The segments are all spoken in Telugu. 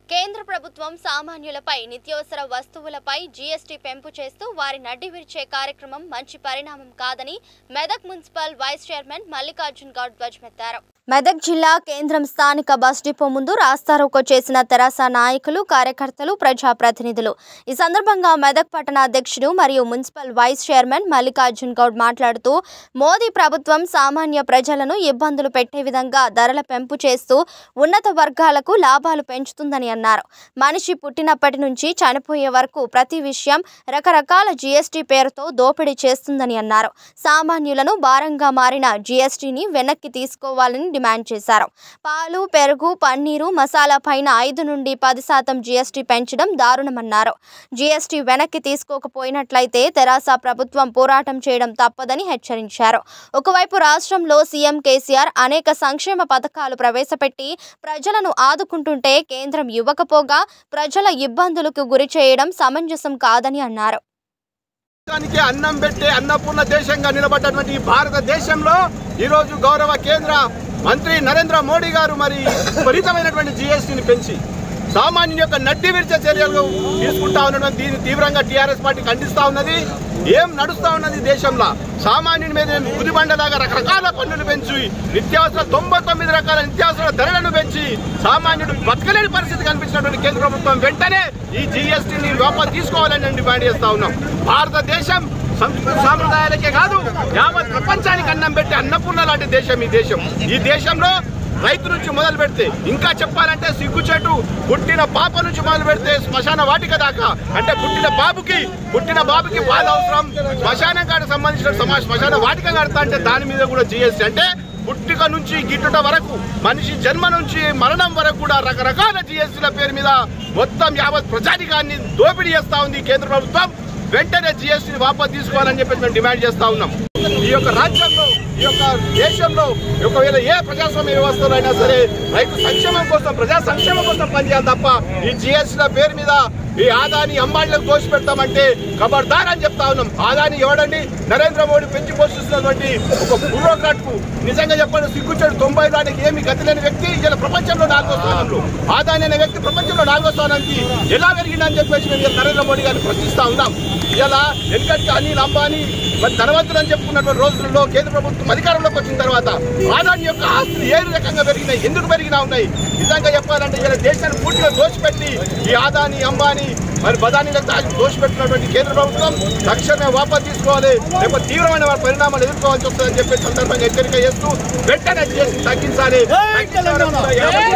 కేంద్ర ప్రభుత్వం సామాన్యులపై నిత్యావసర వస్తువులపై జీఎస్టీ పెంపు చేస్తూ వారి నడ్డి విరిచే కార్యక్రమం మంచి పరిణామం కాదని Medak municipal vice chairman Mallikarjun Goud ధ్వజమెత్తారు మెదక్ జిల్లా కేంద్రం స్థానిక బస్ డిపో ముందు రాస్తారోకో చేసిన తెరాస నాయకులు కార్యకర్తలు ప్రజాప్రతినిధులు ఈ సందర్భంగా మెదక్ పట్టణ అధ్యక్షుడు మరియు municipal vice chairman Mallikarjun Goud మాట్లాడుతూ మోదీ ప్రభుత్వం సామాన్య ప్రజలను ఇబ్బందులు పెట్టే విధంగా ధరల పెంపు చేస్తూ ఉన్నత వర్గాలకు లాభాలు పెంచుతుందని అన్నారు మనిషి పుట్టినప్పటి నుంచి చనిపోయే వరకు ప్రతి విషయం రకరకాల జీఎస్టీ పేరుతో దోపిడీ చేస్తుందని అన్నారు సామాన్యులను భారంగా మారిన జీఎస్టీని వెనక్కి తీసుకోవాలని డిమాండ్ చేశారు పాలు పెరుగు పన్నీరు మసాలా పైన ఐదు నుండి పది శాతం జీఎస్టీ పెంచడం దారుణమన్నారు జీఎస్టీ వెనక్కి తీసుకోకపోయినట్లయితే తెరాస ప్రభుత్వం పోరాటం చేయడం తప్పదని హెచ్చరించారు ఒకవైపు రాష్ట్రంలో సీఎం కేసీఆర్ అనేక సంక్షేమ పథకాలు ప్రవేశపెట్టి ప్రజలను ఆదుకుంటుంటే కేంద్రం ఇవ్వకపోగా ప్రజల ఇబ్బందులకు గురి చేయడం సమంజసం కాదని అన్నారు దేశానికి అన్నం పెట్టే అన్నపూర్ణ దేశంగా నిలబడ్డటువంటి ఈ భారతదేశంలో ఈరోజు గౌరవ కేంద్ర మంత్రి నరేంద్ర మోడీ గారు మరి విపరీతమైనటువంటి జీఎస్టీని పెంచి సామాన్యుని యొక్క నడ్డి విరిచే చర్యలు తీసుకుంటా ఉన్నటువంటి దీన్ని తీవ్రంగా టీఆర్ఎస్ పార్టీ ఖండిస్తా ఉన్నది ఏం నడుస్తా ఉన్నది దేశంలో సామాన్యుని మీద గుదిబండలాగా రకరకాల పన్నులు పెంచి నిత్యావసర తొంభై తొమ్మిది రకాల నిత్యావసర ధరలను పెంచి సామాన్యుడు బతకలేని పరిస్థితి కనిపించినటువంటి కేంద్ర ప్రభుత్వం వెంటనే ఈ జీఎస్టీని లోపల తీసుకోవాలని నేను డిమాండ్ చేస్తా ఉన్నాం భారతదేశం సంస్కృతి సాంప్రదాయాలకే కాదు యావత్ ప్రపంచానికి అన్నం పెట్టే అన్నపూర్ణ లాంటి దేశం ఈ దేశం ఈ దేశంలో రైతు నుంచి మొదలు పెడితే ఇంకా చెప్పాలంటే సిగ్గుచేటు పుట్టిన పాప నుంచి మొదలు పెడితే శ్మశాన వాటిక దాకా అంటే పుట్టిన బాబుకి పుట్టిన బాబుకి పాలు అవసరం శ్మశానం కాడికి సంబంధించిన సమా శ్మశాన వాటిక కడతా అంటే దాని మీద కూడా జీఎస్టీ అంటే పుట్టిక నుంచి గిట్టుట వరకు మనిషి జన్మ నుంచి మరణం వరకు కూడా రకరకాల జీఎస్టీల పేరు మీద మొత్తం యావత్ ప్రజానికాన్ని దోపిడీ చేస్తా ఉంది కేంద్ర ప్రభుత్వం వెంటనే జీఎస్టీని వాపసు తీసుకోవాలని చెప్పి మేము డిమాండ్ చేస్తా ఉన్నాం ఈ యొక్క రాజ్యంలో ఈ యొక్క దేశంలో ఒకవేళ ఏ ప్రజాస్వామ్య వ్యవస్థలో అయినా సరే రైతు సంక్షేమం కోసం ప్రజా సంక్షేమం కోసం పనిచేయాలి తప్ప ఈ జిఎస్టీల పేరు మీద ఈ ఆదాని అంబానీలకు దోషి పెడతామంటే ఖబర్దార్ అని చెప్తా ఉన్నాం ఆదాని ఎవడండి నరేంద్ర మోడీ పెంచి పోషిస్తున్నటువంటి ఒక బ్యూరోక్రాట్ కు నిజంగా చెప్పండి సిగ్గుచ్చాడు తొంభై దానికి ఏమి గతి లేని వ్యక్తి ఇలా ప్రపంచంలో నాలుగో స్థానంలో ఆదాని అనే వ్యక్తి ప్రపంచంలో నాలుగో స్థానానికి ఎలా పెరిగిందని చెప్పేసి మేము ఇలా నరేంద్ర మోడీ గారిని ప్రశ్నిస్తా ఉన్నాం ఇలా ఎందుకంటే అనిల్ అంబానీ మరి ధనవంతులు అని చెప్పుకున్నటువంటి రోజుల్లో కేంద్ర ప్రభుత్వం అధికారంలోకి వచ్చిన తర్వాత ఆదాని యొక్క ఆస్తులు ఏ రకంగా పెరిగినాయి ఎందుకు పెరిగినా ఉన్నాయి నిజంగా చెప్పాలంటే ఇలా దేశాన్ని పూర్తిగా దోచిపెట్టి ఈ ఆదాని అంబానీ మరి బదానీలకు తాగి దోషపెట్టినటువంటి కేంద్ర ప్రభుత్వం తక్షణమే వాపసు తీసుకోవాలి లేకపోతే తీవ్రమైన వారి పరిణామాలు ఎదుర్కోవాల్సి వస్తుందని చెప్పి సందర్భంగా హెచ్చరిక చేస్తూ వెంటనే చేసి తగ్గించాలి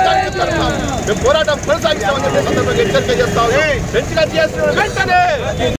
మేము పోరాటం కొనసాగిస్తామని చెప్పి సందర్భంగా హెచ్చరిక చేస్తాము పెంచిన చేసిన వెంటనే